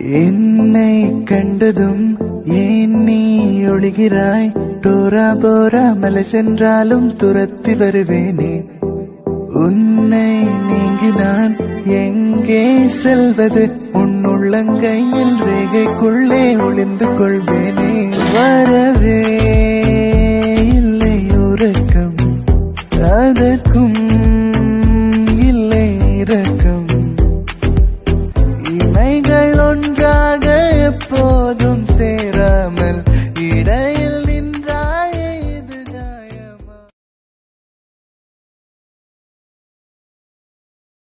என்னை கண்டதும் ஏன் நீ ஒளிகிறாய் டோரா போரா மலை சென்றாலும் துரத்தி வருவேனே உன்னை நீங்கி நான் எங்கே செல்வது உன் உள்ளங்கையில் ரேகைக்குள்ளே ஒளிந்து கொள்வேனே வரவே இல்லை உறக்கம் அதற்கும் இல்லை இரக்கம் இமைகள் ஒன்றாக எப்போதும்